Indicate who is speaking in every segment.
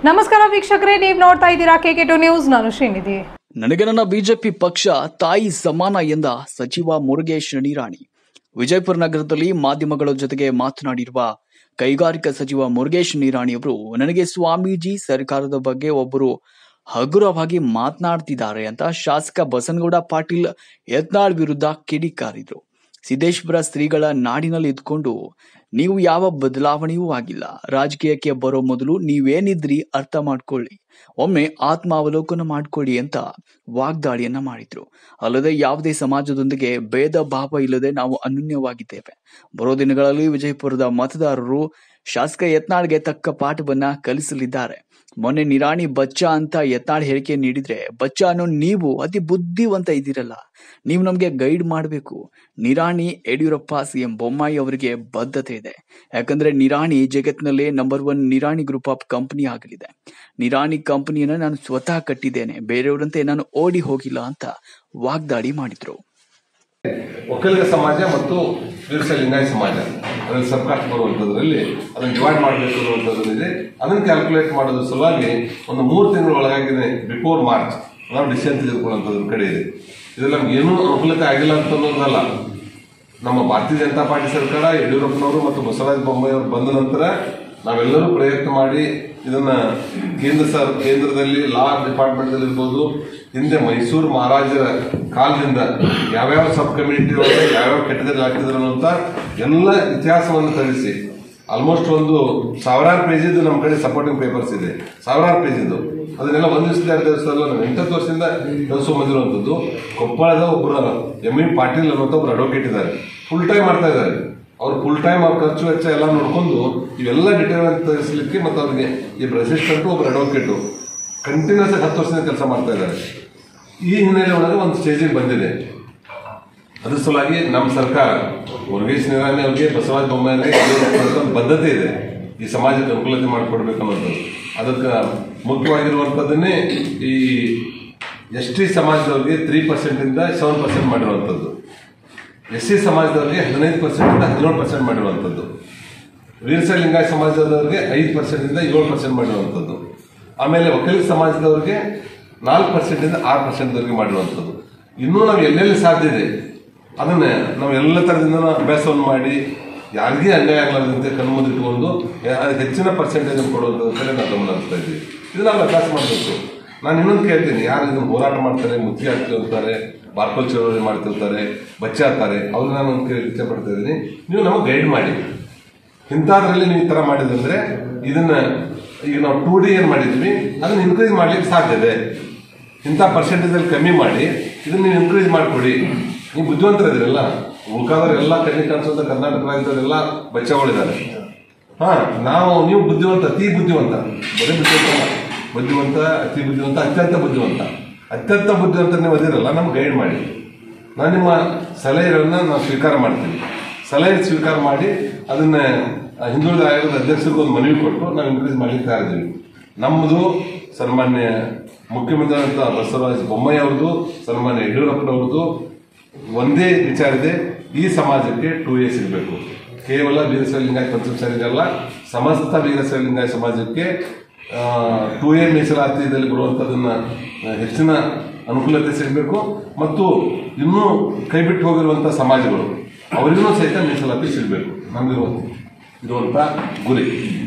Speaker 1: ನಮಸ್ಕಾರ ವೀಕ್ಷಕರೇ ನೀವು ನೋಡ್ತಾ ಇದ್ದೀರಾ ಕೆಕೆ ಟು ನ್ಯೂಸ್ ನಾನು ಶ್ರೀನಿಧಿ
Speaker 2: ನನಗೆ ನನ್ನ ಬಿಜೆಪಿ ಪಕ್ಷ ತಾಯಿ ಸಮಾನ ಎಂದ ಸಚಿವ ಮುರುಗೇಶ್ ನಿರಾಣಿ ವಿಜಯಪುರ ನಗರದಲ್ಲಿ ಮಾಧ್ಯಮಗಳ ಜೊತೆಗೆ ಮಾತನಾಡಿರುವ ಕೈಗಾರಿಕಾ ಸಚಿವ ಮುರುಗೇಶ್ ನಿರಾಣಿ ಅವರು ನನಗೆ ಸ್ವಾಮೀಜಿ ಸರ್ಕಾರದ ಬಗ್ಗೆ ಒಬ್ಬರು ಹಗುರವಾಗಿ ಮಾತನಾಡ್ತಿದ್ದಾರೆ ಅಂತ ಶಾಸಕ ಬಸನಗೌಡ ಪಾಟೀಲ್ ಯತ್ನಾಳ್ ವಿರುದ್ಧ ಕಿಡಿಕಾರಿದ್ರು ಸಿದ್ದೇಶ್ವರ ಶ್ರೀಗಳ ನಾಡಿನಲ್ಲಿ ಇದ್ಕೊಂಡು ನೀವು ಯಾವ ಬದಲಾವಣೆಯೂ ಆಗಿಲ್ಲ ರಾಜಕೀಯಕ್ಕೆ ಬರೋ ಮೊದಲು ನೀವೇನಿದ್ರಿ ಅರ್ಥ ಮಾಡ್ಕೊಳ್ಳಿ ಒಮ್ಮೆ ಆತ್ಮಾವಲೋಕನ ಮಾಡ್ಕೊಳ್ಳಿ ಅಂತ ವಾಗ್ದಾಳಿಯನ್ನ ಮಾಡಿದ್ರು ಅಲ್ಲದೆ ಯಾವುದೇ ಸಮಾಜದೊಂದಿಗೆ ಭೇದ ಭಾವ ಇಲ್ಲದೆ ನಾವು ಅನ್ಯೂನ್ಯವಾಗಿದ್ದೇವೆ ಬರೋ ದಿನಗಳಲ್ಲಿ ವಿಜಯಪುರದ ಮತದಾರರು ಶಾಸಕ ಯತ್ನಾಳ್ಗೆ ತಕ್ಕ ಪಾಠವನ್ನ ಕಲಿಸಲಿದ್ದಾರೆ ಮೊನ್ನೆ ನಿರಾಣಿ ಬಚ್ಚ ಅಂತ ಯತ್ನಾಳ್ ಹೇಳಿಕೆ ನೀಡಿದ್ರೆ ಬಚ್ಚ ಅನ್ನೋ ನೀವು ಅತಿ ಬುದ್ಧಿವಂತ ಇದ್ದೀರಲ್ಲ ನೀವು ನಮ್ಗೆ ಗೈಡ್ ಮಾಡಬೇಕು ನಿರಾಣಿ ಯಡಿಯೂರಪ್ಪ ಸಿಎಂ ಬೊಮ್ಮಾಯಿ ಅವರಿಗೆ ಬದ್ಧತೆ ಇದೆ ಯಾಕಂದ್ರೆ ನಿರಾಣಿ ಜಗತ್ತಿನಲ್ಲೇ number one Nirani group of company ಆಗಲಿದೆ ನಿರಾಣಿ ಕಂಪನಿಯನ್ನ ನಾನು ಸ್ವತಃ ಕಟ್ಟಿದ್ದೇನೆ ಬೇರೆಯವರಂತೆ ನಾನು ಓಡಿ ಹೋಗಿಲ್ಲ ಅಂತ ವಾಗ್ದಾಳಿ ಮಾಡಿದ್ರು
Speaker 3: ಒಕ್ಕಲಿಗ ಸಮಾಜ ಮತ್ತು ವೀರಶೈವ ಲಿಂಗಾಯತ ಸಮಾಜ ಅದರಲ್ಲಿ ಸರ್ಕಾಸ್ಟ್ ಬರುವಂಥದ್ರಲ್ಲಿ ಅದನ್ನು ಡಿವೈಡ್ ಮಾಡಬೇಕು ಅನ್ನುವಂಥದ್ದಿದೆ ಅದನ್ನು ಕ್ಯಾಲ್ಕುಲೇಟ್ ಮಾಡೋದ್ರ ಸಲುವಾಗಿ ಒಂದು ಮೂರು ತಿಂಗಳ ಒಳಗಾಗಿದೆ ಬಿಫೋರ್ ಮಾರ್ಚ್ ನಾವು ಡಿಸಿಷನ್ ತೆಗೆದುಕೊಳ್ಳುವಂಥದ್ರ ಕಡೆ ಇದೆ ಇದ್ರಲ್ಲಿ ನಮ್ಗೆ ಏನೂ ಅನುಕೂಲತೆ ಆಗಿಲ್ಲ ಅಂತ ಅನ್ನೋದಲ್ಲ ನಮ್ಮ ಭಾರತೀಯ ಜನತಾ ಪಾರ್ಟಿ ಸರ್ಕಾರ ಯಡಿಯೂರಪ್ಪನವರು ಮತ್ತು ಬಸವರಾಜ ಬೊಮ್ಮಾಯಿ ಅವರು ಬಂದ ನಂತರ ನಾವೆಲ್ಲರೂ ಪ್ರಯತ್ನ ಮಾಡಿ ಇದನ್ನ ಕೇಂದ್ರ ಸರ್ ಕೇಂದ್ರದಲ್ಲಿ ಲಾ ಡಿಪಾರ್ಟ್ಮೆಂಟ್ ಇರ್ಬೋದು ಹಿಂದೆ ಮೈಸೂರು ಮಹಾರಾಜರ ಕಾಲದಿಂದ ಯಾವ್ಯಾವ ಸಬ್ ಕಮಿಟಿ ಒಳಗೆ ಯಾವ್ಯಾವ ಕೆಟಗರಿ ಹಾಕಿದ್ರು ಅಂತ ಎಲ್ಲ ಇತಿಹಾಸವನ್ನು ತರಿಸಿ ಆಲ್ಮೋಸ್ಟ್ ಒಂದು ಸಾವಿರಾರು ಪೇಜಿದ್ದು ನಮ್ಮ ಕಡೆ ಸಪೋರ್ಟಿಂಗ್ ಪೇಪರ್ಸ್ ಇದೆ ಸಾವಿರಾರು ಪೇಜಿದ್ದು ಅದನ್ನೆಲ್ಲ ಒಂದು ದಿವಸದ ಎರಡು ದಿವಸದಲ್ಲ ನಾವು ಎಂಟತ್ತು ವರ್ಷದಿಂದ ಕೆಲಸ ಬಂದಿರುವಂಥದ್ದು ಕೊಪ್ಪಳದ ಒಬ್ಬರು ಎಂ ಇ ಪಾಟೀಲ್ ಅನ್ನೋಂಥ ಒಬ್ರು ಅಡ್ವೊಕೇಟ್ ಇದ್ದಾರೆ ಫುಲ್ ಟೈಮ್ ಮಾಡ್ತಾ ಇದ್ದಾರೆ ಅವ್ರು ಫುಲ್ ಟೈಮ್ ಅವ್ರ ಖರ್ಚು ವೆಚ್ಚ ಎಲ್ಲ ನೋಡ್ಕೊಂಡು ಇವೆಲ್ಲ ಡಿಟೇಲ್ ಅಂತ ತರಿಸಲಿಕ್ಕೆ ಮತ್ತು ಅವ್ರಿಗೆ ಇಬ್ಬರು ಅಸಿಸ್ಟೆಂಟು ಒಬ್ರು ಅಡ್ವೊಕೇಟು ಕಂಟಿನ್ಯೂಸ್ ಆಗಿ ಹತ್ತು ವರ್ಷದಿಂದ ಕೆಲಸ ಮಾಡ್ತಾ ಇದ್ದಾರೆ ಈ ಹಿನ್ನೆಲೆ ಒಳಗೆ ಒಂದು ಸ್ಟೇಜಿಗೆ ಬಂದಿದೆ ಅದ್ರ ಸಲುವಾಗಿ ನಮ್ಮ ಸರ್ಕಾರ ಮುರುಗೇಶ್ ನಿರಾಣಿ ಅವ್ರಿಗೆ ಬಸವರಾಜ ಬೊಮ್ಮಾಯಿಗೆ ಒಂದು ಬದ್ಧತೆ ಇದೆ ಈ ಸಮಾಜಕ್ಕೆ ಅನುಕೂಲತೆ ಮಾಡಿಕೊಡ್ಬೇಕು ಅನ್ನೋದು ಅದಕ್ಕೆ ಮುಖ್ಯವಾಗಿರುವಂಥದ್ದನ್ನೇ ಈ ಎಸ್ ಟಿ ಸಮಾಜದವ್ರಿಗೆ ತ್ರೀ ಪರ್ಸೆಂಟಿಂದ ಸೆವೆನ್ ಪರ್ಸೆಂಟ್ ಮಾಡಿರುವಂಥದ್ದು ಎಸ್ ಸಿ ಸಮಾಜದವ್ರಿಗೆ ಹದಿನೈದು ಪರ್ಸೆಂಟಿಂದ ಹದಿನೇಳು ಪರ್ಸೆಂಟ್ ಮಾಡಿರುವಂಥದ್ದು ವೀರಶೈವ ಲಿಂಗಾಯತ ಸಮಾಜದವ್ರಿಗೆ ಐದು ಪರ್ಸೆಂಟಿಂದ ಏಳು ಪರ್ಸೆಂಟ್ ಮಾಡಿರುವಂಥದ್ದು ಆಮೇಲೆ ಒಕ್ಕಲಿಗ ಸಮಾಜದವ್ರಿಗೆ ನಾಲ್ಕು ಪರ್ಸೆಂಟಿಂದ ಆರು ಪರ್ಸೆಂಟ್ವರೆಗೆ ಮಾಡಿರುವಂಥದ್ದು ಇನ್ನೂ ನಾವು ಎಲ್ಲೆಲ್ಲಿ ಸಾಧ್ಯ ಇದೆ ಅದನ್ನ ನಾವು ಎಲ್ಲ ಥರದಿಂದ ಅಭ್ಯಾಸವನ್ನು ಮಾಡಿ ಯಾರಿಗೇ ಅನ್ಯಾಯ ಆಗಲಾರ್ದಂತೆ ಕಣ್ಮುಂದೆ ಇಟ್ಕೊಂಡು ಅದಕ್ಕೆ ಹೆಚ್ಚಿನ ಪರ್ಸೆಂಟೇಜ್ ಕೊಡುವಂಥದ್ದು ಕಡೆ ನಾವು ಗಮನ ಹರಿಸ್ತಾ ಇದ್ದೀವಿ ಇದು ನಾವು ಅಭ್ಯಾಸ ಮಾಡಬೇಕು ನಾನು ಇನ್ನೊಂದು ಕೇಳ್ತೀನಿ ಯಾರು ಇದನ್ನು ಹೋರಾಟ ಮಾಡ್ತಾರೆ ಮುತ್ತಿ ಹಾಕ್ತಿರ್ತಾರೆ ಬಾರ್ಕೋಲ್ ಚಳವಳಿ ಮಾಡ್ತಿರ್ತಾರೆ ಬಚ್ಚಾಡ್ತಾರೆ ಅವ್ರನ್ನ ನಾನು ಒಂದು ಕೇಳಿ ಇಚ್ಛೆ ಪಡ್ತಾ ಇದ್ದೀನಿ ನೀವು ನಮಗೆ ಗೈಡ್ ಮಾಡಿ ಇಂಥದ್ರಲ್ಲಿ ನೀವು ಈ ಥರ ಮಾಡಿದಂದ್ರೆ ಇದನ್ನ ಈಗ ನಾವು ಟೂ ಡಿ ಏನು ಮಾಡಿದ್ವಿ ಅದನ್ನ ಇನ್ಕ್ರೀಸ್ ಮಾಡ್ಲಿಕ್ಕೆ ಸಾಧ್ಯ ಇದೆ ಇಂಥ ಪರ್ಸೆಂಟೇಜ್ ಅಲ್ಲಿ ಕಮ್ಮಿ ಮಾಡಿ ಇದನ್ನ ನೀವು ಇನ್ಕ್ರೀಸ್ ಮಾಡಿಕೊಡಿ ನೀವು ಬುದ್ಧಿವಂತರಿದ್ದೀರಲ್ಲ ಉಳ್ಕಾದವರೆಲ್ಲ ಕಣ್ಣಿ ಕಾಣಿಸುವಂತ ಕರ್ನಾಟಕ ರಾಜ್ಯದವರೆಲ್ಲ ಬಚ್ಚಗಳಿದ್ದಾರೆ ಹಾ ನಾವು ನೀವು ಬುದ್ಧಿವಂತ ಅತಿ ಬುದ್ಧಿವಂತ ಬರೀ ಬುದ್ಧಿವಂತ ಬುದ್ಧಿವಂತ ಅತಿ ಬುದ್ಧಿವಂತ ಅತ್ಯಂತ ಬುದ್ಧಿವಂತ ಅತ್ಯಂತ ಬುದ್ಧಿವಂತ ನೀವು ಅದಿರಲ್ಲ ನಮ್ಗೆ ಗೈಡ್ ಮಾಡಿ ನಾನು ನಿಮ್ಮ ಸಲಹೆಗಳನ್ನ ನಾವು ಸ್ವೀಕಾರ ಮಾಡ್ತೀವಿ ಸಲಹೆ ಸ್ವೀಕಾರ ಮಾಡಿ ಅದನ್ನ ಆ, ಹಿಂದುಳಿದ ಆಯೋಗದ ಅಧ್ಯಕ್ಷರಿಗೆ ಒಂದು ಮನವಿ ಕೊಟ್ಟು ನಾವು ಇನ್ಕ್ರೀಸ್ ಮಾಡ್ಲಿಕ್ಕೆ ತಯಾರಿದ್ದೀವಿ ನಮ್ಮದು ಸನ್ಮಾನ್ಯ ಮುಖ್ಯಮಂತ್ರಿ ಅಂತ ಬಸವರಾಜ ಬೊಮ್ಮಾಯಿ ಅವ್ರದ್ದು ಸನ್ಮಾನ್ಯ ಯಡಿಯೂರಪ್ಪನವ್ರದ್ದು ಒಂದೇ ವಿಚಾರ ಇದೆ ಈ ಸಮಾಜಕ್ಕೆ ಟೂ ಎ ಸಿಗಬೇಕು ಕೇವಲ ವೀರಶೈವ ಲಿಂಗಾಯತ ಪಂಚಮಸಾರಿಗಲ್ಲ ಸಮಸ್ತ ವೀರಶೈವ ಲಿಂಗಾಯತ ಸಮಾಜಕ್ಕೆ ಟೂ ಎ ಮೀಸಲಾತಿಯಲ್ಲಿ ಬರುವಂಥದ್ದನ್ನ ಆ, ಹೆಚ್ಚಿನ ಅನುಕೂಲತೆ ಸಿಗಬೇಕು ಮತ್ತು ಇನ್ನೂ ಕೈಬಿಟ್ಟು ಹೋಗಿರುವಂಥ ಸಮಾಜಗಳು ಅವರಿಗೂ ಸಹಿತ ಮೀಸಲಾತಿ ಸಿಗಬೇಕು ನಮ್ದಿರುವಂಥ ಇರುವಂಥ ಗುರಿ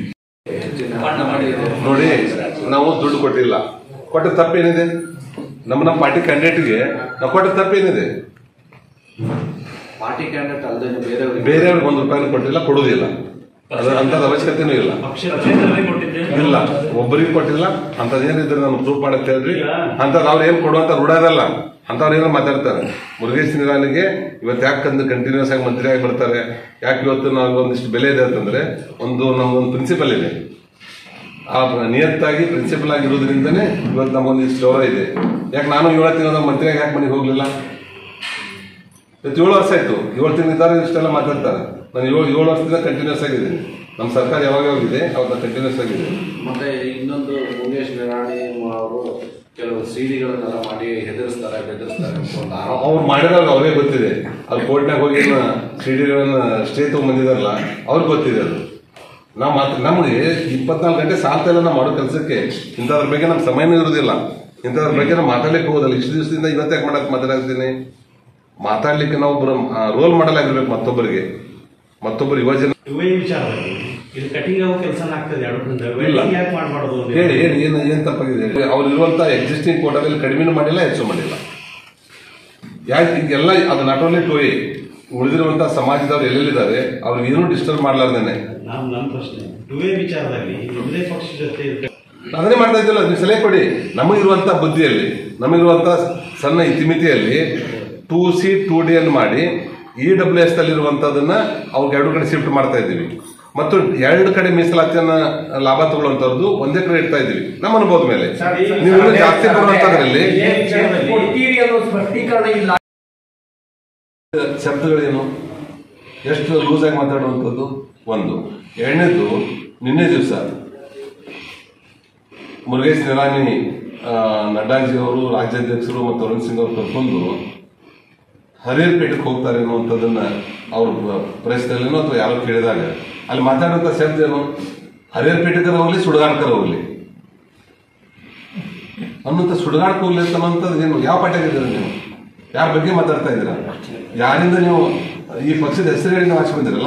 Speaker 3: ನೋಡಿ ನಾವು ದುಡ್ಡು ಕೊಟ್ಟಿಲ್ಲ ಕೊಟ್ಟ ತಪ್ಪೇನಿದೆ ನಮ್ಮ ನಮ್ಮ ಪಾರ್ಟಿ ಕ್ಯಾಂಡಿಡೇಟ್ಗೆ ನಾವು ಕೊಟ್ಟ ತಪ್ಪೇನಿದೆ
Speaker 4: ಪಾರ್ಟಿ ಕ್ಯಾಂಡಿಡೇಟ್ ಅಲ್ಲದೆ ಬೇರೆಯವರಿಗೆ
Speaker 3: ಬೇರೆಯವ್ರಿಗೆ ಒಂದು ರೂಪಾಯಿನೂ ಕೊಟ್ಟಿಲ್ಲ ಕೊಡುವುದಿಲ್ಲ ಅದು ಅಂಥದ್ದು ಅವಶ್ಯಕತೆನೂ ಇಲ್ಲ ಇಲ್ಲ ಒಬ್ಬರಿಗೆ ಕೊಟ್ಟಿಲ್ಲ ಅಂಥದ್ದು ಏನಿದ್ರೆ ನಾನು ಪ್ರೂಫ್ ಮಾಡಕ್ಕೆ ಹೇಳ್ರಿ ಅಂಥದ್ದು ಅವ್ರು ಏನು ಕೊಡುವಂತ ರೂಢ ಅದಲ್ಲ ಅಂಥವ್ರು ಏನೋ ಮಾತಾಡ್ತಾರೆ ಮುರುಗೇಶ್ ನಿರಾಣಿಗೆ ಇವತ್ತು ಯಾಕೆ ಅಂದು ಕಂಟಿನ್ಯೂಸ್ ಆಗಿ ಮಂತ್ರಿ ಆಗಿ ಬರ್ತಾರೆ ಯಾಕೆ ಇವತ್ತು ನಾವು ಒಂದಿಷ್ಟು ಬೆಲೆ ಇದೆ ಅಂತಂದ್ರೆ ಒಂದು ನಮ್ಗೊಂದು ಪ್ರಿನ್ಸಿಪಲ್ ಇದೆ ಆ ನಿಯತ್ತಾಗಿ ಪ್ರಿನ್ಸಿಪಲ್ ಆಗಿರೋದ್ರಿಂದನೇ ಇವತ್ತು ನಮಗೊಂದಿಷ್ಟು ಗೌರವ ಇದೆ ಯಾಕೆ ನಾನು ಏಳು ತಿಂಗಳ ಮಂತ್ರಿಯಾಗಿ ಯಾಕೆ ಮನೆಗೆ ಹೋಗ್ಲಿಲ್ಲ ಇವತ್ತು ಏಳು ವರ್ಷ ಆಯ್ತು ಏಳು ತಿಂಗಳಿದ್ದಾರೆ ಇಷ್ಟೆಲ್ಲ ಮಾತಾಡ್ತಾರೆ ನಾನು ಏಳು ಏಳು ವರ್ಷದಿಂದ ಕಂಟಿನ್ಯೂಸ್ ಆಗಿದ್ದೀನಿ ನಮ್ಮ ಸರ್ಕಾರ ಯಾವಾಗ ಹೋಗಿದೆ ಅವಾಗ ಕಂಟಿನ್ಯೂಸ್ ಆಗಿದೆ
Speaker 4: ಮತ್ತೆ ಇನ್ನೊಂದು ಮುರುಗೇಶ್ ನಿರಾಣಿ ಅವರು ಕೆಲವು ಸಿಡಿಗಳನ್ನೆಲ್ಲ ಮಾಡಿ ಹೆದರಿಸ್ತಾರೆ ಬೆದರಿಸ್ತಾರೆ ಅಂತ ಒಂದು ಆರೋಪ
Speaker 3: ಅವ್ರು ಮಾಡಿರೋದು ಅವರೇ ಗೊತ್ತಿದೆ ಅಲ್ಲಿ ಕೋರ್ಟ್ನಾಗ ಹೋಗಿ ಸಿಡಿಗಳನ್ನ ಸ್ಟೇ ತಗೊಂಡ್ಬಂದಿದಾರಲ್ಲ ಅವ್ರಿಗೆ ಗೊತ್ತಿದೆ ಅದು ನಾವು ಮಾತ್ರ ನಮಗೆ ಇಪ್ಪತ್ನಾಲ್ಕು ಗಂಟೆ ಸಾಲ್ತಾ ಇಲ್ಲ ನಾವು ಮಾಡೋ ಕೆಲಸಕ್ಕೆ ಇಂಥದ್ರ ಬಗ್ಗೆ ನಮ್ಮ ಸಮಯನೂ ಇರೋದಿಲ್ಲ ಇಂಥದ್ರ ಬಗ್ಗೆ ನಾವು ಮಾತಾಡ್ಲಿಕ್ಕೆ ಹೋಗೋದಿಲ್ಲ ಇಷ್ಟು ದಿವಸದಿಂದ ಇವತ್ತೇ ಮಾಡಕ್ ಮಾತಾಡ್ತೀನಿ ಮಾತಾಡ್ಲಿಕ್ಕೆ ನಾವು ರೋಲ್ ಮಾಡಲ್ ಆಗಿರ್ಬೇಕು ಮತ್ತೊಬ್ಬರಿಗೆ ಮತ್ತೊಬ್ಬರು ಯುವಜನ
Speaker 5: ಯುವ ವಿಚಾರದಲ್ಲಿ ಇದು ಕಟಿಂಗ್ ಆಗೋ ಕೆಲಸ ಆಗ್ತದೆ ಎರಡರಿಂದ
Speaker 3: ಇಲ್ಲ.
Speaker 5: ವೆಲ್ಡಿಂಗ್ ಯಾಕೆ ಮಾಡಬಾರ್ದು
Speaker 3: ಹೇಳಿ ಹೇಳಿ ಏನು ಏನು ತಪ್ಪಾಗಿದೆ ಅವ್ರು ಇರುವಂತ ಎಕ್ಸಿಸ್ಟಿಂಗ್ ಕೋಟದಲ್ಲಿ ಕಡಿಮೆನೂ ಮಾಡಿಲ್ಲ ಹೆಚ್ಚು ಮಾಡಿಲ್ಲ ಯಾಕೆ ಈಗೆಲ್ಲ ಅದು ನಾಟ್ ಓನ್ಲಿ ಟೋಯಿ ಉಳಿದಿರುವಂತ ಸಮಾಜದವ್ರು ಎಲ್ಲೆಲ್ಲಿದ್ದಾರೆ ಅವ್ರಿಗೆ ಏನೂ ಡಿಸ್ಟರ್ಬ್ ಮಾಡ್ಲಾರ್ದೇನೆ
Speaker 5: ನಾನು ನನ್ನ ಪ್ರಶ್ನೆ ಯುವ ವಿಚಾರದಲ್ಲಿ ಒಂದೇ ಪಕ್ಷ ಜೊತೆ
Speaker 3: ಅದನ್ನೇ ಮಾಡ್ತಾ ಇದ್ದಿಲ್ಲ ನೀವು ಸಲಹೆ ಕೊಡಿ ನಮಗಿರುವಂತ ಬುದ್ಧಿಯಲ್ಲಿ ನಮಗಿರುವಂತ ಸಣ್ಣ ಇತಿಮಿತಿಯಲ್ಲಿ ಟೂ ಸಿ ಟೂ ಡಿ ಅನ್ನು ಮಾಡಿ ಇ ಡಬ್ಲ್ಯೂ ಎಸ್ ತಲ್ಲಿರುವಂತದನ್ನ ಅವ್ರಿಗೆ ಎರಡು ಕಡೆ ಶಿಫ್ಟ್ ಮಾಡ್ತಾ ಇದ್ದೀವಿ ಮತ್ತು ಎರಡು ಕಡೆ ಮೀಸಲಾತಿಯನ್ನ ಲಾಭ ತಗೊಳ್ಳುವಂತದ್ದು ಒಂದೇ ಕಡೆ ಇಡ್ತಾ ಇದ್ದೀವಿ ನಮ್ಮ ಅನುಭವದ ಮೇಲೆ ನೀವು ಇನ್ನೂ ಜಾಸ್ತಿ ಬರುವಂತದ್ರಲ್ಲಿ
Speaker 6: ಕೊಡ್ತೀರಿ ಅನ್ನೋ ಸ್ಪಷ್ಟೀಕರಣ ಇಲ್ಲ
Speaker 3: ಶಬ್ದಗಳೇನು ಎಷ್ಟು ಲೂಸ್ ಆಗಿ ಮಾತಾಡುವಂಥದ್ದು ಒಂದು ಎರಡನೇದು ನಿನ್ನೆ ದಿವಸ ಮುರುಗೇಶ್ ನಿರಾಣಿ ಆ, ನಡ್ಡಾಜಿ ಅವರು ರಾಜ್ಯಾಧ್ಯಕ್ಷರು ಮತ್ತು ಅರುಣ್ ಸಿಂಗ್ ಅವರು ಕರ್ಕೊಂಡು ಹರಿಹರಪೇಟೆಗೆ ಹೋಗ್ತಾರೆ ಅನ್ನುವಂಥದ್ದನ್ನ ಅವ್ರ ಪ್ರೆಸ್ನಲ್ಲೇನೋ ಅಥವಾ ಯಾರೋ ಕೇಳಿದಾಗ ಅಲ್ಲಿ ಮಾತಾಡುವಂಥ ಶಬ್ದ ಏನು ಹರಿಹರಪೇಟೆಗರ ಹೋಗ್ಲಿ ಸುಡುಗಾಡ್ಕರ ಹೋಗ್ಲಿ ಅನ್ನೋಂಥ ಸುಡುಗಾಡ್ಕ ಹೋಗ್ಲಿ ಅಂತ ಅನ್ನೋಂಥದ್ದು ಏನು ಯಾವ ಪಾಠ್ಯಾಗಿದ್ದೀರ ನೀವು ಯಾರ ಬಗ್ಗೆ ಮಾತಾಡ್ತಾ ಇದ್ದೀರಾ ಯಾರಿಂದ ನೀವು ಈ ಪಕ್ಷದ ಹೆಸರು ಹೇಳಿ ನೀವು ಆಚೆ ಬಂದಿರಲ್ಲ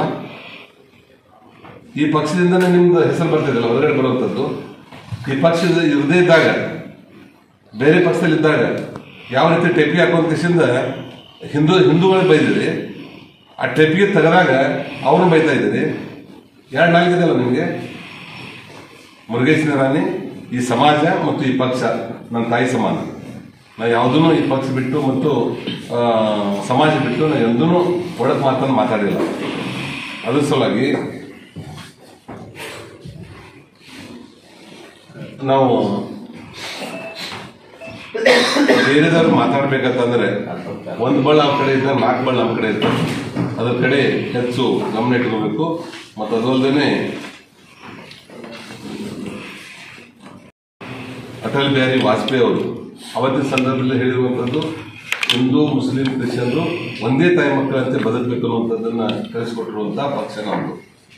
Speaker 3: ಈ ಪಕ್ಷದಿಂದನೇ ನಿಮ್ದು ಹೆಸರು ಬರ್ತಿದ್ದಲ್ಲ ಹೊರಗಡೆ ಬರುವಂಥದ್ದು ಈ ಪಕ್ಷದ ಇರದೇ ಇದ್ದಾಗ ಬೇರೆ ಪಕ್ಷದಲ್ಲಿ ಇದ್ದಾಗ ಯಾವ ರೀತಿ ಟೆಪ್ಪಿ ಹಾಕುವಂತ ಕಿಸಿಂದ ಹಿಂದೂ ಹಿಂದೂಗಳಿಗೆ ಬೈದಿರಿ ಆ ಟೆಪ್ಪಿಗೆ ತೆಗೆದಾಗ ಅವ್ರನ್ನ ಬೈತಾ ಇದ್ದೀರಿ ಎರಡು ನಾಲ್ಕಿದೆಯಲ್ಲ ನಿಮಗೆ ಮುರುಗೇಶ್ ನಿರಾಣಿ ಈ ಸಮಾಜ ಮತ್ತು ಈ ಪಕ್ಷ ನನ್ನ ತಾಯಿ ಸಮಾನ ನಾ ಯಾವುದೂ ಈ ಪಕ್ಷ ಬಿಟ್ಟು ಮತ್ತು ಆ, ಸಮಾಜ ಬಿಟ್ಟು ನಾ ಎಂದೂ ಒಳಗೆ ಮಾತನ್ನು ಮಾತಾಡಿಲ್ಲ ಅದ್ರ ಸಲುವಾಗಿ ನಾವು ಬೇರೆದವ್ರು ಮಾತಾಡ್ಬೇಕಂತಂದ್ರೆ ಒಂದು ಬಳ್ಳ ಅವ್ರ ಕಡೆ ಇದ್ದರೆ ನಾಲ್ಕು ಬಳ್ಳ ನಮ್ಮ ಕಡೆ ಇರ್ತಾರೆ ಅದ್ರ ಕಡೆ ಹೆಚ್ಚು ಗಮನ ಇಟ್ಕೋಬೇಕು ಮತ್ತು ಅದಲ್ಲದೆ ಅಟಲ್ ಬಿಹಾರಿ ವಾಜಪೇಯಿ ಅವರು ಅವತ್ತಿನ ಸಂದರ್ಭದಲ್ಲಿ ಹೇಳಿರುವಂಥದ್ದು ಹಿಂದೂ ಮುಸ್ಲಿಂ ಕ್ರಿಶ್ಚಿಯನ್ರು ಒಂದೇ ತಾಯಿ ಮಕ್ಕಳಂತೆ ಬದುಕಬೇಕು ಅನ್ನುವಂಥದ್ದನ್ನ ತಿಳಿಸ್ಕೊಟ್ಟಿರುವಂತಹ ಪಕ್ಷ ನಮ್ಮದು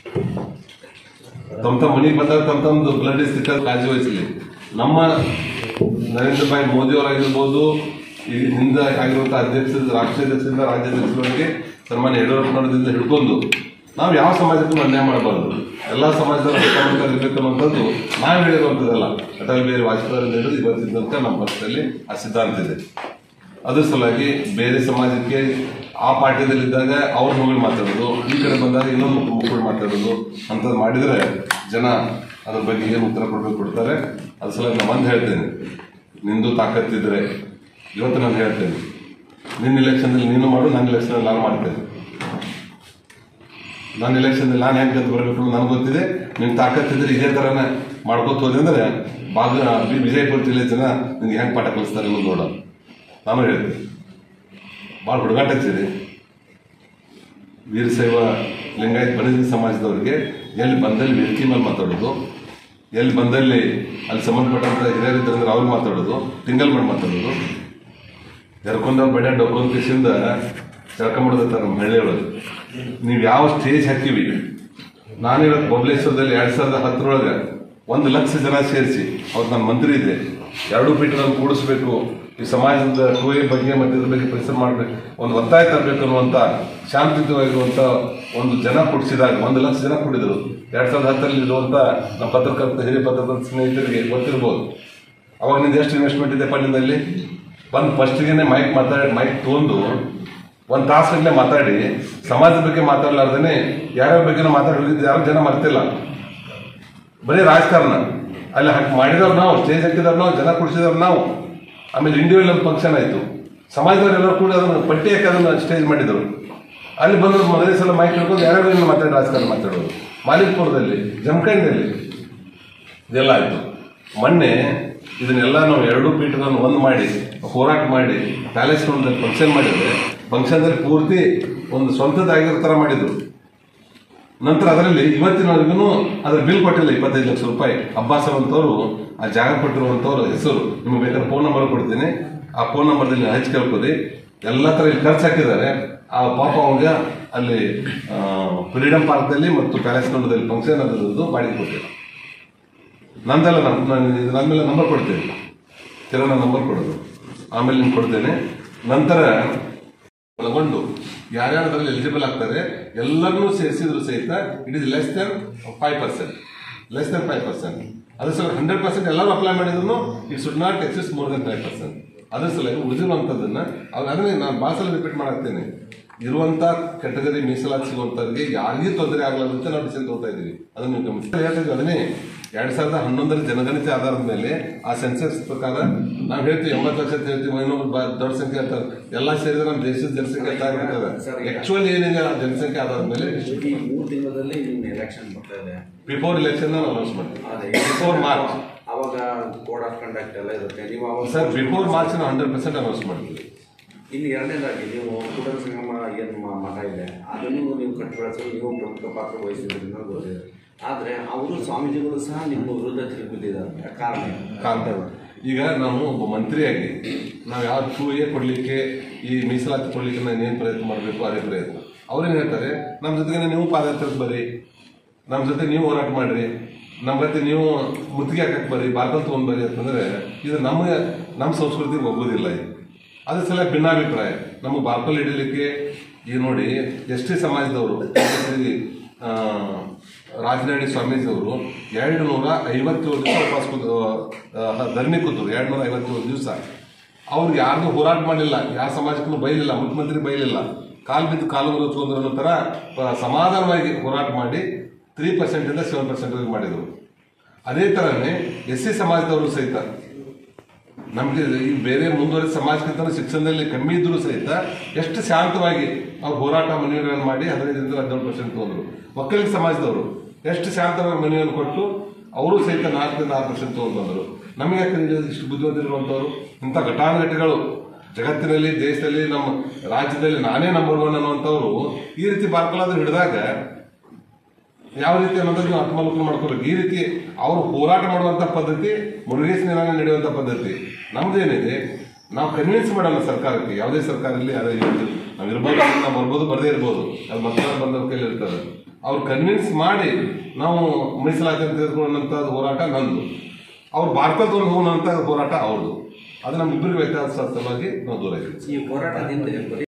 Speaker 3: ತಮ್ಮ ತಮ್ಮ ಮನೆಗೆ ಬಂದಾಗ ತಮ್ಮ ತಮ್ಮದು ಬ್ಲಡ್ ಸ್ಥಿತಿ ಕಾಳಜಿ ವಹಿಸಲಿ ನಮ್ಮ ನರೇಂದ್ರ ಭಾಯಿ ಮೋದಿ ಅವರಾಗಿರ್ಬೋದು ಈ ಹಿಂದೆ ಆಗಿರುವಂತಹ ಅಧ್ಯಕ್ಷ ರಾಷ್ಟ್ರೀಯ ಅಧ್ಯಕ್ಷರಿಂದ ರಾಜ್ಯಾಧ್ಯಕ್ಷರವರೆಗೆ ಸನ್ಮಾನ್ಯ ಯಡಿಯೂರಪ್ಪನವರದಿಂದ ಹಿಡ್ಕೊಂಡು ನಾವು ಯಾವ ಸಮಾಜಕ್ಕೂ ಅನ್ಯಾಯ ಮಾಡಬಾರ್ದು ಎಲ್ಲ ಸಮಾಜದ ಇರಬೇಕು ಅನ್ನುವಂಥದ್ದು ನಾವು ಹೇಳಿರುವಂಥದ್ದಲ್ಲ ಅಟಲ್ ಬಿಹಾರಿ ವಾಜಪೇಯಿ ಅವರಿಂದ ಹಿಡಿದು ಇವತ್ತಿನ ತನಕ ನಮ್ಮ ಪಕ್ಷದಲ್ಲಿ ಆ ಸಿದ್ಧಾಂತ ಇದೆ ಅದ್ರ ಸಲುವಾಗಿ ಬೇರೆ ಸಮಾಜಕ್ಕೆ ಆ ಪಾರ್ಟಿಯಲ್ಲಿದ್ದಾಗ ಅವ್ರ ಮುಗುಳು ಮಾತಾಡೋದು ಈ ಕಡೆ ಬಂದಾಗ ಇನ್ನೊಂದು ಮುಖ ಮುಗುಳು ಮಾತಾಡೋದು ಅಂಥದ್ದು ಮಾಡಿದ್ರೆ ಜನ ಅದ್ರ ಬಗ್ಗೆ ಏನು ಉತ್ತರ ಕೊಡ್ಬೇಕು ಕೊಡ್ತಾರೆ ಅದ್ರ ಸಲುವಾಗಿ ನಾನು ಒಂದು ಹೇಳ್ತೇನೆ ನಿಂದು ತಾಕತ್ತಿದ್ರೆ ಇವತ್ತು ನಾನು ಹೇಳ್ತೇನೆ ನಿನ್ನ ಇಲೆಕ್ಷನ್ದಲ್ಲಿ ನೀನು ಮಾಡು ನನ್ನ ಇಲೆಕ್ಷನ್ ನಾನು ಮಾಡ್ತೇನೆ ನನ್ನ ಇಲೆಕ್ಷನ್ ನಾನು ಹೆಂಗೆ ಗೆದ್ದು ಬರಬೇಕು ಅನ್ನೋದು ನನಗೆ ಗೊತ್ತಿದೆ ನಿನ್ ತಾಕತ್ತಿದ್ರೆ ಇದೇ ಥರನೇ ಮಾಡ್ಕೋತ ಹೋದೆ ಅಂದ್ರೆ ಭಾಗ ವಿ- ವಿಜಯಪುರ ಜಿಲ್ಲೆ ಜನ ನಿನ್ಗೆ ಹೆಂಗೆ ಪಾಠ ಕಲಿಸ್ತಾರೆ ಅನ್ನೋದು ನೋಡೋಣ ನಾನು ಹೇಳ್ತೀನಿ ಭಾಳ ಹುಡುಗಾಟ ಹಚ್ಚಿದೆ ವೀರಶೈವ ಲಿಂಗಾಯತ್ ಬಣಿಜ ಸಮಾಜದವರಿಗೆ ಎಲ್ಲಿ ಬಂದಲ್ಲಿ ವೇದಿಕೆ ಮೇಲೆ ಮಾತಾಡೋದು ಎಲ್ಲಿ ಬಂದಲ್ಲಿ ಅಲ್ಲಿ ಸಂಬಂಧಪಟ್ಟಂತ ಹಿರಿಯರಿದ್ದಂದ್ರೆ ಅವ್ರು ಮಾತಾಡೋದು ತಿಂಗಲ್ ಮಾಡಿ ಮಾತಾಡೋದು ಎರ್ಕೊಂಡ ಬೆಳೆ ಡೊಕ್ಕೊಂದ್ ಕಿಸಿಂದ ಜಳಕ ಮಾಡೋದತ್ತಾರ ನಮ್ಮ ಹಳ್ಳಿಯೊಳಗೆ ನೀವು ಯಾವ ಸ್ಟೇಜ್ ಹಾಕಿವಿ ನಾನು ಇವತ್ತು ಬಬಲೇಶ್ವರದಲ್ಲಿ ಎರಡ್ ಸಾವಿರದ ಹತ್ತರೊಳಗೆ ಒಂದು ಲಕ್ಷ ಜನ ಸೇರಿಸಿ ಅವ್ರು ನನ್ನ ಮಂತ್ರಿ ಇದೆ ಎರಡೂ ಪೀಠಗಳನ್ನು ಕೂಡಿಸ್ಬೇಕು ಈ ಸಮಾಜದ ಟೂರಿ ಬಗ್ಗೆ ಮತ್ತು ಇದ್ರ ಬಗ್ಗೆ ಪರಿಸರ ಮಾಡಬೇಕು ಒಂದು ಒತ್ತಾಯ ತರಬೇಕು ಅನ್ನುವಂಥ ಶಾಂತಿಯುತವಾಗಿರುವಂಥ ಒಂದು ಜನ ಕೊಡಿಸಿದಾಗ ಒಂದು ಲಕ್ಷ ಜನ ಕೂಡಿದರು ಎರಡ್ ಸಾವಿರದ ಹತ್ತರಲ್ಲಿ ಇರುವಂಥ ನಮ್ಮ ಪತ್ರಕರ್ತ ಹಿರಿಯ ಪತ್ರಕರ್ತ ಸ್ನೇಹಿತರಿಗೆ ಗೊತ್ತಿರ್ಬೋದು ಅವಾಗ ನಿಂದು ಎಷ್ಟು ಇನ್ವೆಸ್ಟ್ಮೆಂಟ್ ಇದೆ ಫಂಡಿನಲ್ಲಿ ಬಂದು ಫಸ್ಟಿಗೆ ಮೈಕ್ ಮಾತಾಡಿ ಮೈಕ್ ತೊಗೊಂಡು ಒಂದು ತಾಸಲ್ಲೇ ಮಾತಾಡಿ ಸಮಾಜದ ಬಗ್ಗೆ ಮಾತಾಡ್ಲಾರ್ದೇನೆ ಯಾರ್ಯಾರ ಬಗ್ಗೆ ಮಾತಾಡಿ ಹೋಗಿದ್ದು ಯಾರು ಜನ ಮರ್ತಿಲ್ಲ ಬರೀ ರಾಜಕಾರಣ ಅಲ್ಲಿ ಹಾಕಿ ಮಾಡಿದವ್ರು ನಾವು ಸ್ಟೇಜ್ ಹಾಕಿದವ್ರು ನಾವು ಜನ ಕುಡಿಸಿದವ್ರು ನಾವು ಆಮೇಲೆ ಇಂಡಿವಿಜುವಲ್ ಫಂಕ್ಷನ್ ಆಯಿತು ಸಮಾಜದವರೆಲ್ಲರೂ ಕೂಡ ಅದನ್ನು ಪಟ್ಟಿ ಹಾಕಿ ಅದನ್ನು ಸ್ಟೇಜ್ ಮಾಡಿದರು ಅಲ್ಲಿ ಬಂದ್ರು ಮೊದಲನೇ ಸಲ ಮೈಕ್ ಹಿಡ್ಕೊಂಡು ಯಾರ್ಯಾರು ಮಾತಾಡಿ ರಾಜಕಾರಣ ಮಾತಾಡೋದು ಮಾಲಿಕ್ಪುರದಲ್ಲಿ ಜಮಖಂಡಿಯಲ್ಲಿ ಇದೆಲ್ಲ ಆಯ್ತು ಮೊನ್ನೆ ಇದನ್ನೆಲ್ಲ ನಾವು ಎರಡೂ ಪೀಠಗಳನ್ನು ಒಂದು ಮಾಡಿ ಹೋರಾಟ ಮಾಡಿ ಪ್ಯಾಲೇಸ್ ಗ್ರೌಂಡಲ್ಲಿ ಫಂಕ್ಷನ್ ಮಾಡಿದ್ರೆ ಫಂಕ್ಷನ್ದಲ್ಲಿ ಪೂರ್ತಿ ಒಂದು ಸ್ವಂತದಾಗಿರೋ ಥರ ಮಾಡಿದ್ರು ನಂತರ ಅದರಲ್ಲಿ ಇವತ್ತಿನವರೆಗೂ ಅದ್ರ ಬಿಲ್ ಕೊಟ್ಟಿಲ್ಲ ಇಪ್ಪತ್ತೈದು ಲಕ್ಷ ರೂಪಾಯಿ ಅಬ್ಬಾಸ್ ಅಂತವರು ಆ ಜಾಗ ಕೊಟ್ಟಿರುವಂತವ್ರ ಹೆಸರು ನಿಮ್ಗೆ ಬೇಕಾದ್ರೆ ಫೋನ್ ನಂಬರ್ ಕೊಡ್ತೀನಿ ಆ ಫೋನ್ ನಂಬರ್ದಲ್ಲಿ ಹಂಚಿ ಕೇಳ್ಕೊರಿ ಎಲ್ಲ ತರ ಇಲ್ಲಿ ಖರ್ಚು ಹಾಕಿದ್ದಾರೆ ಆ ಪಾಪ ಅವಾಗ ಅಲ್ಲಿ ಫ್ರೀಡಂ ಪಾರ್ಕ್ದಲ್ಲಿ ಮತ್ತು ಪ್ಯಾಲೇಸ್ ನೋಡದಲ್ಲಿ ಫಂಕ್ಷನ್ ಅದರದ್ದು ಬಾಡಿಗೆ ಕೊಟ್ಟಿಲ್ಲ ನಂದೆಲ್ಲ ನಮ್ಮ ನಾನು ಇದು ನನ್ನ ಮೇಲೆ ನಂಬರ್ ಕೊಡ್ತೇನೆ ಕಿರಣ ನಂಬರ್ ಕೊಡೋದು ಆಮೇಲೆ ನಿಮ್ಗೆ ಕೊಡ್ತೇನೆ ನಂತರ ಒಳಗೊಂಡು ಯಾರ್ಯಾರು ಅದರಲ್ಲಿ ಎಲಿಜಿಬಲ್ ಆಗ್ತಾರೆ ಎಲ್ಲರನ್ನೂ ಸೇರಿಸಿದ್ರು ಸಹಿತ it is less than five percent less than five percent ಅದ್ರ ಸಲ ಹಂಡ್ರೆಡ್ ಪರ್ಸೆಂಟ್ ಎಲ್ಲರೂ ಅಪ್ಲೈ ಮಾಡಿದ್ರು it should not exist more than five percent ಅದ್ರ ಸಲ ಉಳಿದಿರುವಂಥದ್ದನ್ನ ಅವ್ರು ಅದನ್ನೇ ನಾನು ಭಾಳ ಸಲ ರಿಪೀಟ್ ಮಾಡಾಕ್ತೇನೆ ಇರುವಂತ ಕೆಟಗರಿ ಮೀಸಲಾತಿ ಸಿಗುವಂತವ್ರಿಗೆ ಯಾರಿಗೂ ತೊಂದರೆ ಆಗಲಾರ್ದಂತೆ ನಾವು ಡಿಸಿಷನ್ ತಗೋತಾ ಇದೀವಿ ಅದನ್ನು ನೀವು ಗಮನಿಸಿ ಹೇಳ್ತಾ ಇದ್ವಿ ಅದನ್ನೇ ಎರಡ್ ಸಾವಿರದ ಹನ್ನೊಂದರ ಜನಗಣತಿ ಆಧಾರದ ಮೇಲೆ ಆ ಸೆನ್ಸಸ್ ಪ್ರಕಾರ ನಾವು ಹೇಳ್ತೀವಿ ಎಂಬತ್ತು ಲಕ್ಷ ಅಂತ ಹೇಳ್ತೀವಿ ಇನ್ನೊಂದು ಬ- ದೊಡ್ಡ ಸಂಖ್ಯೆ ಅಂತ ಎಲ್ಲ ಸೇರಿದ್ರೆ ನಮ್ಮ ದೇಶದ ಜನಸಂಖ್ಯೆ ಆಗ್ಬಿಡ್ತದೆ ಆಕ್ಚುಲಿ ಏನಿದೆ ಆ ಜನಸಂಖ್ಯೆ ಆಧಾರದ ಮೇಲೆ
Speaker 4: ಈ ಮೂರು ತಿಂಗಳಲ್ಲಿ ನಿಮ್ಮ ಎಲೆಕ್ಷನ್ ಬರ್ತಾ ಇದೆ
Speaker 3: ಬಿಫೋರ್ ಇಲೆಕ್ಷನ್ ಅನೌನ್ಸ್ ಮಾಡ್ತೀವಿ
Speaker 4: ಅದೇ
Speaker 3: ಬಿಫೋರ್ ಮಾರ್ಚ್
Speaker 4: ಅವಾಗ ಕೋಡ್ ಆಫ್ ಕಂಡಕ್ಟ್ ಎಲ್ಲ ಇರುತ್ತೆ ನೀವು ಅವಾಗ
Speaker 3: ಸರ್ ಬಿಫೋರ್ ಮಾರ್ಚ್ ನಾವು ಹಂಡ್ರೆಡ್ ಪರ್ಸೆಂಟ್ ಅನೌನ್ಸ್ ಮಾಡ್ತೀವಿ
Speaker 4: ಇನ್ನು ಎರಡನೇದಾಗಿ ನೀವು ಕೂಡಲ ಸಂಗಮ ಏನು ಮ- ಮಠ ಇದೆ ಅದನ್ನು ನೀವು ಕಟ್ಟಿ ಬೆಳೆಸಲು ನೀವು ಪ್ರಮುಖ ಪಾತ್ರ ವಹಿಸಿದ್ರಿಂದ ಗೊತ್ತಿದೆ ಆದರೆ ಅವರು ಸ್ವಾಮೀಜಿಗಳು ಸಹ ನಿಮ್ಮ ವಿರುದ್ಧ ತಿರುಗಿದ್ದಾರೆ ಕಾರಣ ಏನು?
Speaker 3: ಕಾಂತ ಈಗ ನಾವು ಒಬ್ಬ ಮಂತ್ರಿಯಾಗಿ ನಾವು ಯಾವ ಟೂಗೆ ಕೊಡ್ಲಿಕ್ಕೆ ಈ ಮೀಸಲಾತಿ ಕೊಡ್ಲಿಕ್ಕೆ ನಾನು ಏನ್ ಪ್ರಯತ್ನ ಮಾಡಬೇಕು ಅದೇ ಪ್ರಯತ್ನ ಅವ್ರೇನ್ ಹೇಳ್ತಾರೆ ನಮ್ಮ ಜೊತೆಗೆ ನೀವು ಪಾದಯಾತ್ರೆಗೆ ಬರ್ರಿ ನಮ್ಮ ಜೊತೆ ನೀವು ಹೋರಾಟ ಮಾಡ್ರಿ ನಮ್ಮ ಜೊತೆ ನೀವು ಮುತ್ತಿಗೆ ಹಾಕಕ್ ಬರ್ರಿ ಬಾರ್ಕಲ್ ತಗೊಂಡ್ ಬರ್ರಿ ಅಂತಂದ್ರೆ ಇದು ನಮ್ಮ ನಮ್ಮ ಸಂಸ್ಕೃತಿಗೆ ಒಗ್ಗೋದಿಲ್ಲ ಇದು ಅದ್ರ ಸಲ ಭಿನ್ನಾಭಿಪ್ರಾಯ ನಮ್ಮ ಬಾರ್ಕಲ್ ಹಿಡಿಲಿಕ್ಕೆ ಈ ನೋಡಿ ಎಸ್ ಟಿ ಸಮಾಜದವರು ಶ್ರೀ, ಆ, ರಾಜನಾಡಿ ಸ್ವಾಮೀಜಿಯವರು ಎರಡು ನೂರ ಐವತ್ತೇಳು ದಿವಸ ಉಪವಾಸ ಕೂತು ಆ, ಧರಣಿ ಕೂತರು ಎರಡು ನೂರ ಐವತ್ತೇಳು ದಿವಸ ಅವ್ರು ಯಾರಿಗೂ ಹೋರಾಟ ಮಾಡಲಿಲ್ಲ ಯಾವ ಸಮಾಜಕ್ಕೂ ಬೈಲಿಲ್ಲ ಮುಖ್ಯಮಂತ್ರಿ ಬೈಲಿಲ್ಲ ಕಾಲು ಬಿದ್ದು ಕಾಲು ಮುರಿಸ್ಕೊಂಡ್ರು ಅನ್ನೋ ಥರ ಪ- ಸಮಾಧಾನವಾಗಿ ಹೋರಾಟ ಮಾಡಿ ತ್ರೀ ಪರ್ಸೆಂಟಿಂದ ಸೆವೆನ್ ಪರ್ಸೆಂಟ್ ಮಾಡಿದರು ಅದೇ ಥರನೇ ಎಸ್ ಸಿ ಸಮಾಜದವರು ಸಹಿತ ನಮಗೆ ಈ ಬೇರೆ ಮುಂದುವರೆದ ಸಮಾಜಕ್ಕಿಂತ ಶಿಕ್ಷಣದಲ್ಲಿ ಕಮ್ಮಿ ಇದ್ರೂ ಸಹಿತ ಎಷ್ಟು ಶಾಂತವಾಗಿ ಅವ್ರು ಹೋರಾಟ ಮನವಿಗಳನ್ನು ಮಾಡಿ ಹದಿನೈದರಿಂದ ಹದಿನೇಳು ಪರ್ಸೆಂಟ್ ತಗೊಂಡ್ರು ಒಕ್ಕಲಿಗ ಸಮಾಜದವರು ಎಷ್ಟು ಶಾಂತವಾಗಿ ಮನವಿಯನ್ನು ಕೊಟ್ಟು ಅವರು ಸಹಿತ ನಾಲ್ಕರಿಂದ ಆರು ಪರ್ಸೆಂಟ್ ತಗೊಂಡು ಬಂದರು ನಮಗೆ ಯಾಕೆ ಇದು ಇಷ್ಟು ಬುದ್ಧಿವಂತರಿರುವಂಥವ್ರು ಇಂಥ ಘಟಾನುಘಟಿಗಳು ಜಗತ್ತಿನಲ್ಲಿ ದೇಶದಲ್ಲಿ ನಮ್ಮ ರಾಜ್ಯದಲ್ಲಿ ನಾನೇ ನಂಬರ್ ಒನ್ ಅನ್ನುವಂಥವ್ರು ಈ ರೀತಿ ಬಾರ್ಕೊಳ್ಳೋದು ಹಿಡಿದಾಗ ಯಾವ ರೀತಿ ಅನ್ನೋದನ್ನ ನೀವು ಆತ್ಮಾಲೋಕನ ಮಾಡ್ಕೋಬೇಕು ಈ ರೀತಿ ಅವರು ಹೋರಾಟ ಮಾಡುವಂತ ಪದ್ಧತಿ ಮುರುಗೇಶ್ ನಿರಾಣಿ ನಡೆಯುವಂತ ಪದ್ಧತಿ ನಮ್ದೇನಿದೆ ನಾವು ಕನ್ವಿನ್ಸ್ ಮಾಡೋಣ ಸರ್ಕಾರಕ್ಕೆ ಯಾವುದೇ ಸರ್ಕಾರ ಇರಲಿ ಅದೇ ಇರ್ಲಿ. ನಾವು ಇರ್ಬೋದು ನಾವು ಬರ್ಬೋದು ಬರದೇ ಇರ್ಬೋದು ಅದು ಮತದಾರ ಬಂದವ್ರ ಕೈಲಿ ಇರ್ತದೆ ಅವ್ರು ಕನ್ವಿನ್ಸ್ ಮಾಡಿ ನಾವು ಮೀಸಲಾತಿ ಅಂತ ತೆಗೆದುಕೊಳ್ಳುವಂತ ಹೋರಾಟ ನಂದು ಅವ್ರು ಭಾರತ ತಗೊಂಡು ಹೋಗುವಂತ ಹೋರಾಟ ಅವ್ರದ್ದು ಅದು ನಮ್ಮಿಬ್ಬರಿಗೆ ವ್ಯತ್ಯಾಸ ಸಲುವಾಗಿ ನಾವು ದೂರ ಇದ್ದೀವಿ
Speaker 4: ಈ ಹೋರಾಟದಿಂದ ಬರೀ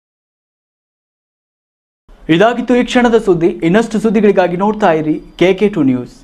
Speaker 2: ಇದಾಗಿತ್ತು ಈ ಕ್ಷಣದ ಸುದ್ದಿ ಇನ್ನಷ್ಟು ಸುದ್ದಿಗಳಿಗಾಗಿ ನೋಡ್ತಾ ಇರಿ ಕೆ ಕೆ ಟು ನ್ಯೂಸ್